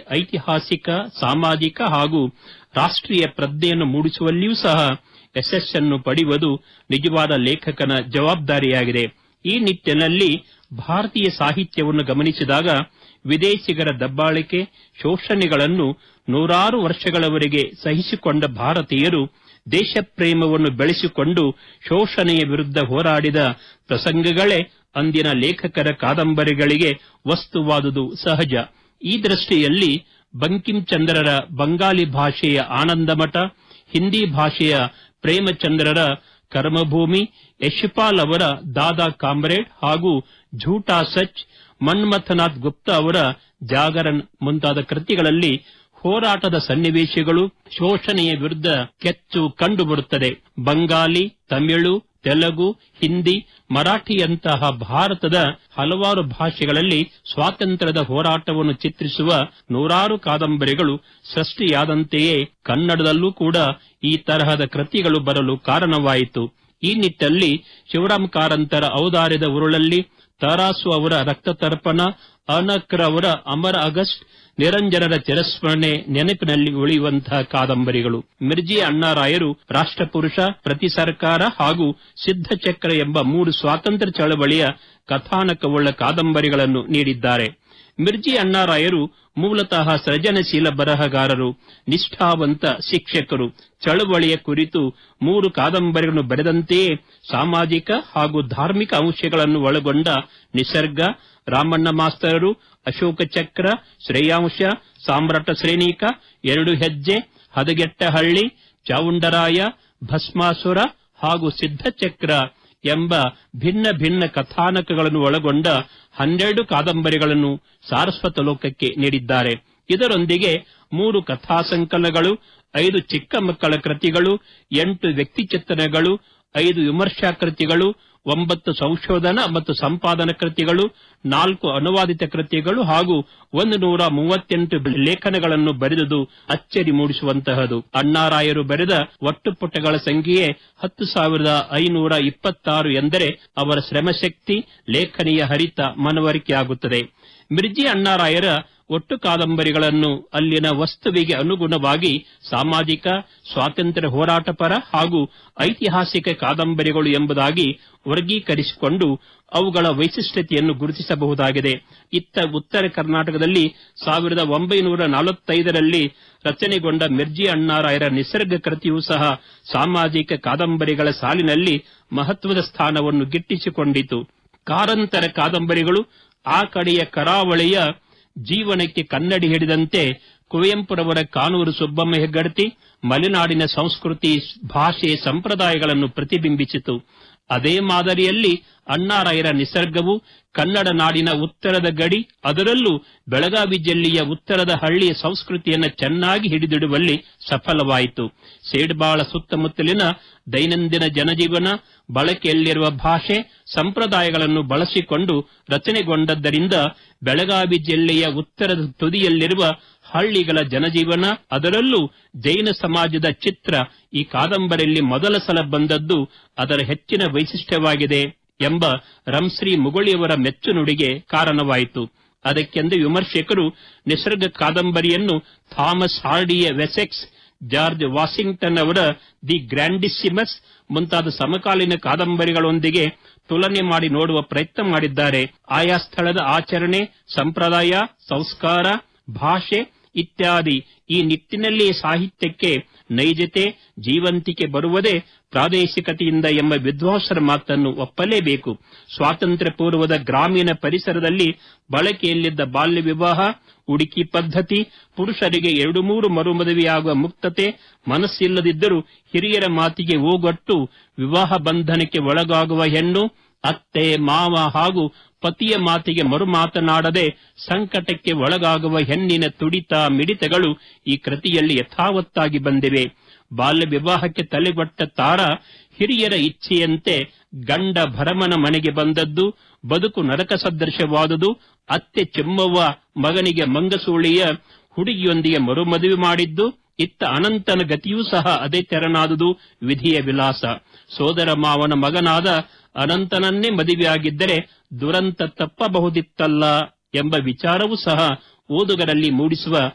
ಐತಿಹಾಸಿಕ ಸಾಮಾಜಿಕ ಹಾಗೂ ರಾಷ್ಟ್ರೀಯ ಪ್ರಜ್ಞೆಯನ್ನು ಮೂಡಿಸುವಲ್ಲಿಯೂ ಸಹ ಯಶಸ್ಸನ್ನು ಪಡೆಯುವುದು ನಿಜವಾದ ಲೇಖಕನ ಜವಾಬ್ದಾರಿಯಾಗಿದೆ ಈ ನಿಟ್ಟಿನಲ್ಲಿ ಭಾರತೀಯ ಸಾಹಿತ್ಯವನ್ನು ಗಮನಿಸಿದಾಗ ವಿದೇಶಿಗರ ದಬ್ಬಾಳಿಕೆ ಶೋಷಣೆಗಳನ್ನು ನೂರಾರು ವರ್ಷಗಳವರೆಗೆ ಸಹಿಸಿಕೊಂಡ ಭಾರತೀಯರು ದೇಶಪ್ರೇಮವನ್ನು ಬೆಳೆಸಿಕೊಂಡು ಶೋಷಣೆಯ ವಿರುದ್ಧ ಹೋರಾಡಿದ ಪ್ರಸಂಗಗಳೇ ಅಂದಿನ ಲೇಖಕರ ಕಾದಂಬರಿಗಳಿಗೆ ವಸ್ತುವಾದುದು ಸಹಜ ಈ ದೃಷ್ಟಿಯಲ್ಲಿ ಬಂಕಿಂ ಚಂದ್ರರ ಬಂಗಾಲಿ ಭಾಷೆಯ ಆನಂದಮಠ ಹಿಂದಿ ಭಾಷೆಯ ಪ್ರೇಮಚಂದ್ರರ ಕರ್ಮಭೂಮಿ ಯಶ್ಪಾಲ್ ಅವರ ದಾದಾ ಕಾಮ್ರೇಡ್ ಹಾಗೂ ಝೂಟಾ ಸಚ್ ಮನ್ಮಥನಾಥ್ ಗುಪ್ತಾ ಅವರ ಜಾಗರಣ್ ಮುಂತಾದ ಕೃತಿಗಳಲ್ಲಿ ಹೋರಾಟದ ಸನ್ನಿವೇಶಗಳು ಶೋಷಣೆಯ ವಿರುದ್ಧ ಕೆಚ್ಚು ಕಂಡುಬರುತ್ತದೆ ಬಂಗಾಲಿ ತಮಿಳು ತೆಲುಗು ಹಿಂದಿ ಮರಾಠಿಯಂತಹ ಭಾರತದ ಹಲವಾರು ಭಾಷೆಗಳಲ್ಲಿ ಸ್ವಾತಂತ್ರ್ಯದ ಹೋರಾಟವನ್ನು ಚಿತ್ರಿಸುವ ನೂರಾರು ಕಾದಂಬರಿಗಳು ಸೃಷ್ಟಿಯಾದಂತೆಯೇ ಕನ್ನಡದಲ್ಲೂ ಕೂಡ ಈ ತರಹದ ಕೃತಿಗಳು ಬರಲು ಕಾರಣವಾಯಿತು ಈ ನಿಟ್ಟಲ್ಲಿ ಶಿವರಾಮ್ ಕಾರಂತರ ಔದಾರ್ಯದ ಉರುಳಲ್ಲಿ ತರಾಸು ಅವರ ರಕ್ತತರ್ಪಣ ಅನಕ್ರ ಅವರ ಅಮರ ಆಗಸ್ಟ್ ನಿರಂಜನರ ಚಿರಸ್ಮರಣೆ ನೆನಪಿನಲ್ಲಿ ಉಳಿಯುವಂತಹ ಕಾದಂಬರಿಗಳು ಮಿರ್ಜಿ ಅಣ್ಣಾರಾಯರು ರಾಷ್ಟ್ರಪುರುಷ ಪ್ರತಿ ಸರ್ಕಾರ ಹಾಗೂ ಸಿದ್ಧಚಕ್ರ ಎಂಬ ಮೂರು ಸ್ವಾತಂತ್ರ್ಯ ಚಳವಳಿಯ ಕಥಾನಕವುಳ್ಳ ಕಾದಂಬರಿಗಳನ್ನು ನೀಡಿದ್ದಾರೆ ಮಿರ್ಜಿ ಅಣ್ಣಾರಾಯರು ಮೂಲತಃ ಸೃಜನಶೀಲ ಬರಹಗಾರರು ನಿಷ್ಠಾವಂತ ಶಿಕ್ಷಕರು ಚಳವಳಿಯ ಕುರಿತು ಮೂರು ಕಾದಂಬರಿಗಳನ್ನು ಬರೆದಂತೆಯೇ ಸಾಮಾಜಿಕ ಹಾಗೂ ಧಾರ್ಮಿಕ ಅಂಶಗಳನ್ನು ಒಳಗೊಂಡ ನಿಸರ್ಗ ರಾಮಣ್ಣ ಮಾಸ್ತರರು ಅಶೋಕ ಚಕ್ರ ಶ್ರೇಯಾಂಶ ಸಾಮ್ರಾಟ ಶ್ರೇಣೀಕ ಎರಡು ಹೆಜ್ಜೆ ಹದಗೆಟ್ಟ ಹಳ್ಳಿ ಚಾವುಂಡರಾಯ ಭಸ್ಮಾಸುರ ಹಾಗೂ ಸಿದ್ಧಚಕ್ರ ಎಂಬ ಭಿನ್ನ ಭಿನ್ನ ಕಥಾನಕಗಳನ್ನು ಒಳಗೊಂಡ ಹನ್ನೆರಡು ಕಾದಂಬರಿಗಳನ್ನು ಸಾರಸ್ವತ ಲೋಕಕ್ಕೆ ನೀಡಿದ್ದಾರೆ ಇದರೊಂದಿಗೆ ಮೂರು ಕಥಾ ಸಂಕಲನಗಳು ಐದು ಚಿಕ್ಕ ಮಕ್ಕಳ ಕೃತಿಗಳು ಎಂಟು ವ್ಯಕ್ತಿ ಚಿತ್ರಣಗಳು ಐದು ವಿಮರ್ಶಾ ಕೃತಿಗಳು ಒಂಬತ್ತು ಸಂಶೋಧನಾ ಮತ್ತು ಸಂಪಾದನಾ ಕೃತಿಗಳು ನಾಲ್ಕು ಅನುವಾದಿತ ಕೃತಿಗಳು ಹಾಗೂ ಒಂದು ನೂರ ಮೂವತ್ತೆಂಟು ಲೇಖನಗಳನ್ನು ಬರೆದುದು ಅಚ್ಚರಿ ಮೂಡಿಸುವಂತಹದು ಅಣ್ಣಾರಾಯರು ಬರೆದ ಒಟ್ಟು ಪುಟಗಳ ಸಂಖ್ಯೆಯೇ ಹತ್ತು ಸಾವಿರದ ಐನೂರ ಇಪ್ಪತ್ತಾರು ಎಂದರೆ ಅವರ ಶ್ರಮಶಕ್ತಿ ಲೇಖನಿಯ ಹರಿತ ಮನವರಿಕೆಯಾಗುತ್ತದೆ ಮಿರ್ಜಿ ಅಣ್ಣಾರಾಯರ ಒಟ್ಟು ಕಾದಂಬರಿಗಳನ್ನು ಅಲ್ಲಿನ ವಸ್ತುವಿಗೆ ಅನುಗುಣವಾಗಿ ಸಾಮಾಜಿಕ ಸ್ವಾತಂತ್ರ್ಯ ಹೋರಾಟಪರ ಹಾಗೂ ಐತಿಹಾಸಿಕ ಕಾದಂಬರಿಗಳು ಎಂಬುದಾಗಿ ವರ್ಗೀಕರಿಸಿಕೊಂಡು ಅವುಗಳ ವೈಶಿಷ್ಟ್ಯತೆಯನ್ನು ಗುರುತಿಸಬಹುದಾಗಿದೆ ಇತ್ತ ಉತ್ತರ ಕರ್ನಾಟಕದಲ್ಲಿ ಸಾವಿರದ ಒಂಬೈನೂರ ನಲವತ್ತೈದರಲ್ಲಿ ರಚನೆಗೊಂಡ ಮಿರ್ಜಿ ಅಣ್ಣಾರಾಯರ ನಿಸರ್ಗ ಕೃತಿಯೂ ಸಹ ಸಾಮಾಜಿಕ ಕಾದಂಬರಿಗಳ ಸಾಲಿನಲ್ಲಿ ಮಹತ್ವದ ಸ್ಥಾನವನ್ನು ಗಿಟ್ಟಿಸಿಕೊಂಡಿತು ಕಾರಂತರ ಕಾದಂಬರಿಗಳು ಆ ಕಡೆಯ ಕರಾವಳಿಯ ಜೀವನಕ್ಕೆ ಕನ್ನಡಿ ಹಿಡಿದಂತೆ ಕುವೆಂಪುರವರ ಕಾನೂರು ಸುಬ್ಬಮ್ಮ ಹೆಗ್ಗಡತಿ ಮಲೆನಾಡಿನ ಸಂಸ್ಕೃತಿ ಭಾಷೆ ಸಂಪ್ರದಾಯಗಳನ್ನು ಪ್ರತಿಬಿಂಬಿಸಿತು ಅದೇ ಮಾದರಿಯಲ್ಲಿ ಅಣ್ಣಾರಾಯರ ನಿಸರ್ಗವು ಕನ್ನಡ ನಾಡಿನ ಉತ್ತರದ ಗಡಿ ಅದರಲ್ಲೂ ಬೆಳಗಾವಿ ಜಿಲ್ಲೆಯ ಉತ್ತರದ ಹಳ್ಳಿಯ ಸಂಸ್ಕೃತಿಯನ್ನು ಚೆನ್ನಾಗಿ ಹಿಡಿದಿಡುವಲ್ಲಿ ಸಫಲವಾಯಿತು ಸೇಡ್ಬಾಳ ಸುತ್ತಮುತ್ತಲಿನ ದೈನಂದಿನ ಜನಜೀವನ ಬಳಕೆಯಲ್ಲಿರುವ ಭಾಷೆ ಸಂಪ್ರದಾಯಗಳನ್ನು ಬಳಸಿಕೊಂಡು ರಚನೆಗೊಂಡದ್ದರಿಂದ ಬೆಳಗಾವಿ ಜಿಲ್ಲೆಯ ಉತ್ತರದ ತುದಿಯಲ್ಲಿರುವ ಹಳ್ಳಿಗಳ ಜನಜೀವನ ಅದರಲ್ಲೂ ಜೈನ ಸಮಾಜದ ಚಿತ್ರ ಈ ಕಾದಂಬರಿಯಲ್ಲಿ ಮೊದಲ ಸಲ ಬಂದದ್ದು ಅದರ ಹೆಚ್ಚಿನ ವೈಶಿಷ್ಟ್ಯವಾಗಿದೆ ಎಂಬ ರಂಶ್ರೀ ಮುಗುಳಿಯವರ ಮೆಚ್ಚುನುಡಿಗೆ ಕಾರಣವಾಯಿತು ಅದಕ್ಕೆಂದು ವಿಮರ್ಶಕರು ನಿಸರ್ಗ ಕಾದಂಬರಿಯನ್ನು ಥಾಮಸ್ ಹಾರ್ಡಿಯ ವೆಸೆಕ್ಸ್ ಜಾರ್ಜ್ ವಾಷಿಂಗ್ಟನ್ ಅವರ ದಿ ಗ್ರ್ಯಾಂಡಿಸಿಮಸ್ ಮುಂತಾದ ಸಮಕಾಲೀನ ಕಾದಂಬರಿಗಳೊಂದಿಗೆ ತುಲನೆ ಮಾಡಿ ನೋಡುವ ಪ್ರಯತ್ನ ಮಾಡಿದ್ದಾರೆ ಆಯಾ ಸ್ಥಳದ ಆಚರಣೆ ಸಂಪ್ರದಾಯ ಸಂಸ್ಕಾರ ಭಾಷೆ ಇತ್ಯಾದಿ ಈ ನಿಟ್ಟಿನಲ್ಲಿ ಸಾಹಿತ್ಯಕ್ಕೆ ನೈಜತೆ ಜೀವಂತಿಕೆ ಬರುವುದೇ ಪ್ರಾದೇಶಿಕತೆಯಿಂದ ಎಂಬ ವಿದ್ವಾಂಸರ ಮಾತನ್ನು ಒಪ್ಪಲೇಬೇಕು ಸ್ವಾತಂತ್ರ್ಯ ಪೂರ್ವದ ಗ್ರಾಮೀಣ ಪರಿಸರದಲ್ಲಿ ಬಳಕೆಯಲ್ಲಿದ್ದ ಬಾಲ್ಯ ವಿವಾಹ ಉಡುಕಿ ಪದ್ಧತಿ ಪುರುಷರಿಗೆ ಎರಡು ಮೂರು ಮರುಮದುವೆಯಾಗುವ ಮುಕ್ತತೆ ಮನಸ್ಸಿಲ್ಲದಿದ್ದರೂ ಹಿರಿಯರ ಮಾತಿಗೆ ಓಗೊಟ್ಟು ವಿವಾಹ ಬಂಧನಕ್ಕೆ ಒಳಗಾಗುವ ಹೆಣ್ಣು ಅತ್ತೆ ಮಾವ ಹಾಗೂ ಪತಿಯ ಮಾತಿಗೆ ಮರು ಮಾತನಾಡದೆ ಸಂಕಟಕ್ಕೆ ಒಳಗಾಗುವ ಹೆಣ್ಣಿನ ತುಡಿತ ಮಿಡಿತಗಳು ಈ ಕೃತಿಯಲ್ಲಿ ಯಥಾವತ್ತಾಗಿ ಬಂದಿವೆ ಬಾಲ್ಯ ವಿವಾಹಕ್ಕೆ ತಲೆಗೊಟ್ಟ ತಾರ ಹಿರಿಯರ ಇಚ್ಛೆಯಂತೆ ಗಂಡ ಭರಮನ ಮನೆಗೆ ಬಂದದ್ದು ಬದುಕು ನರಕ ಸದೃಶವಾದುದು ಅತ್ತೆ ಚೆಮ್ಮವ್ವ ಮಗನಿಗೆ ಮಂಗಸೂಳಿಯ ಹುಡುಗಿಯೊಂದಿಗೆ ಮರುಮದುವೆ ಮಾಡಿದ್ದು ಇತ್ತ ಅನಂತನ ಗತಿಯೂ ಸಹ ಅದೇ ತೆರನಾದುದು ವಿಧಿಯ ವಿಲಾಸ ಸೋದರ ಮಾವನ ಮಗನಾದ ಅನಂತನನ್ನೇ ಮದುವೆಯಾಗಿದ್ದರೆ ದುರಂತ ತಪ್ಪಬಹುದಿತ್ತಲ್ಲ ಎಂಬ ವಿಚಾರವೂ ಸಹ ಓದುಗರಲ್ಲಿ ಮೂಡಿಸುವ